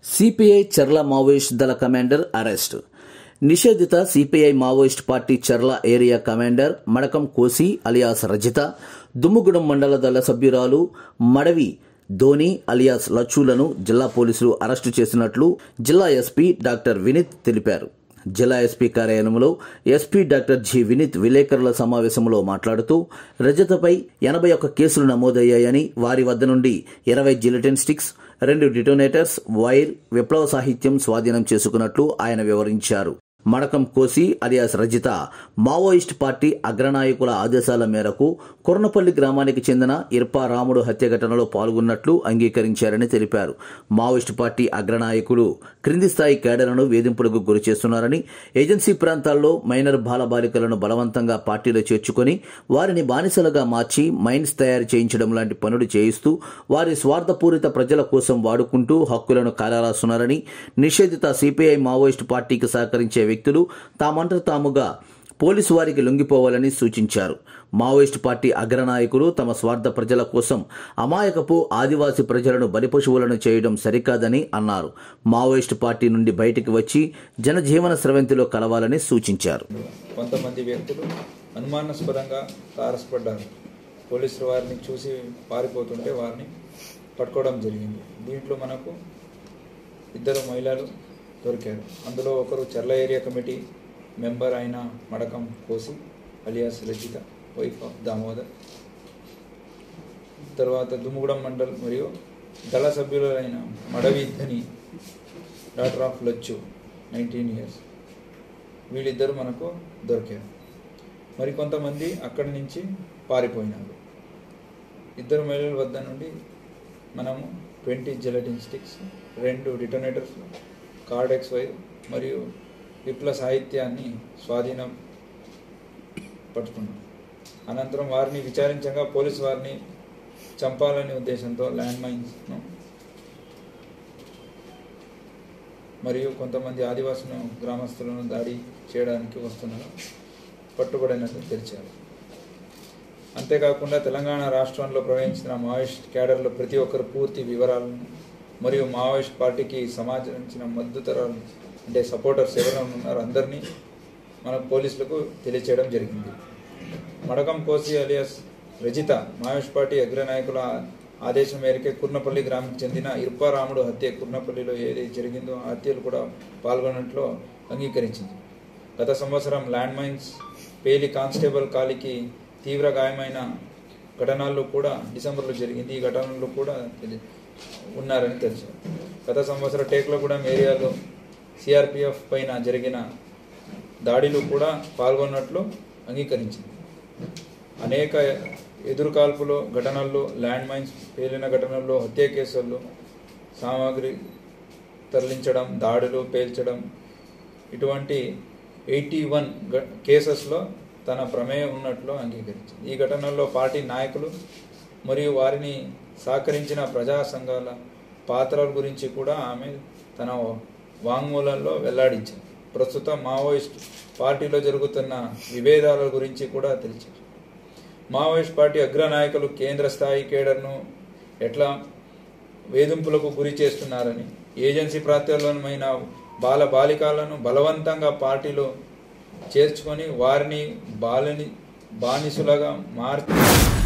CPI Charla Maoist దళ commander arrest నిషేధిత CPI Maoist party Charla area commander Madakam Kosi alias Rajitha Dummugudem మండల దళ సభ్యురాలు మడవి ధోని అలియాస్ లచ్చులను జిల్లా పోలీసులు అరెస్టు చేసినట్లు జిల్లా ఎస్పీ డాక్టర్ వినీత్ తెలిపారు జిల్లా ఎస్పీ కార్యాలయంలో ఎస్పీ డాక్టర్ జి వినీత్ విలేకరుల సమావేశంలో మాట్లాడుతూ రజతపై ఎనభై ఒక్క కేసులు నమోదయ్యాయని వారి వద్ద నుండి ఇరవై జిలటిన్ స్టిక్స్ రెండు డిటోనేటర్స్ వైర్ విప్లవ సాహిత్యం స్వాధీనం చేసుకున్నట్లు ఆయన వివరించారు Madakam Kosi alias Rajitha Maoist party అగ్రనాయకుల ఆదేశాల మేరకు కొర్నపల్లి గ్రామానికి చెందిన ఇర్పా రాముడు హత్య ఘటనలో పాల్గొన్నట్లు అంగీకరించారని తెలిపారు మావోయిస్ట్ పార్టీ అగ్రనాయకులు క్రింది స్థాయి కేడర్లను వేధింపులకు గురి చేస్తున్నారని ఏజెన్సీ ప్రాంతాల్లో మైనర్ బాలబాలికలను బలవంతంగా పార్టీలో చేర్చుకొని వారిని బానిసలుగా మార్చి మైన్స్ తయారు చేయించడం లాంటి పనులు చేయిస్తూ వారి స్వార్థపూరిత ప్రజల కోసం వాడుకుంటూ హక్కులను కాలరాస్తున్నారని నిషేధిత సిపిఐ మావోయిస్ట్ పార్టీకి సహకరించే వ్యక్తులు తామంతట తాముగా పోలీసు వారికి లొంగిపోవాలని సూచించారు మావోయిస్ట్ పార్టీ అగ్రనాయకులు తమ స్వార్థ ప్రజల కోసం అమాయకపు ఆదివాసీ ప్రజలను బలిపశువులను చేయడం సరికాదని అన్నారు మావోయిస్ట్ పార్టీ నుండి బయటికి వచ్చి జనజీవన స్రవంతిలో కలవాలని సూచించారు కొంతమంది వ్యక్తులు అనుమానాస్పదంగా తారసపడ్డారు పోలీసులు వారిని చూసి పారిపోతుంటే వారిని పట్టుకోవడం జరిగింది దీంట్లో మనకు ఇద్దరు మహిళలు దొరికారు అందులో ఒకరు చర్ల ఏరియా కమిటీ మెంబర్ అయిన Madakam Kosi alias Rachitha wife of Damodar తర్వాత దుమ్ముగూడెం మండల్ మరియు దళ సభ్యులైన Madavi Dhani daughter of Lachchu nineteen years వీళ్ళిద్దరు మనకు దొరికారు మరి కొంతమంది అక్కడి నుంచి పారిపోయినారు ఇద్దరు మహిళల వద్ద నుండి మనము ట్వంటీ జెలటిన్ స్టిక్స్ రెండు డిటోనేటర్స్ కార్డెక్స్ వైర్ మరియు విప్ల సాహిత్యాన్ని స్వాధీనం పట్టుకున్నాం అనంతరం వారిని విచారించగా పోలీసు వారిని చంపాలనే ఉద్దేశంతో ల్యాండ్ మైన్స్ను మరియు కొంతమంది ఆదివాసులను గ్రామస్తులను దాడి చేయడానికి వస్తున్నారు పట్టుబడినట్లు తెలిచారు అంతేకాకుండా తెలంగాణ రాష్ట్రంలో ప్రవహించిన మావోయిస్ట్ క్యాడర్లో ప్రతి ఒక్కరు పూర్తి వివరాలను మరియు మావోయిస్ట్ పార్టీకి సమాచరించిన మద్దతురాలు అంటే సపోర్టర్స్ ఎవరైనా ఉన్నారో అందరినీ మన పోలీసులకు తెలియచేయడం జరిగింది Madakam Kosi alias Rajitha Maoist party అగ్రనాయకుల ఆదేశం మేరకే కుర్నపల్లి గ్రామంకి చెందిన ఇర్పారాముడు హత్య కుర్నపల్లిలో ఏది జరిగిందో ఆ హత్యలు కూడా పాల్గొన్నట్లు అంగీకరించింది గత సంవత్సరం ల్యాండ్ మైన్స్ పేలి కానిస్టేబుల్ కాలికి తీవ్ర గాయమైన ఘటనల్లో కూడా డిసెంబర్లో జరిగింది ఈ ఘటనలో కూడా తెలి- ఉన్నారని తెలుసు గత సంవత్సరం టేకులగూడెం ఏరియాలో సిఆర్పిఎఫ్ పైన జరిగిన దాడిలో కూడా పాల్గొన్నట్లు అంగీకరించింది అనేక ఎదురుకాల్పులు ఘటనల్లో ల్యాండ్ మైన్స్ పేలిన ఘటనల్లో హత్య కేసుల్లో సామాగ్రి తరలించడం దాడులు పేల్చడం ఇటువంటి ఎయిటీ వన్ కేసెస్లో తన ప్రమేయం ఉన్నట్లు అంగీకరించింది ఈ ఘటనలో పార్టీ నాయకులు మరియు వారిని సహకరించిన ప్రజా సంఘాల పాత్రల గురించి కూడా ఆమె తన వాంగ్మూలంలో వెల్లడించింది ప్రస్తుతం మావోయిస్ట్ పార్టీలో జరుగుతున్న విభేదాల గురించి కూడా తెలిసింది మావోయిస్ట్ పార్టీ అగ్రనాయకులు కేంద్ర స్థాయి కేడర్ను ఎట్లా వేధింపులకు గురి చేస్తున్నారని ఏజెన్సీ ప్రాంతాల్లోనైన బాల బాలికలను బలవంతంగా పార్టీలో చేర్చుకొని వారిని బాలని బానిసులుగా మార్చి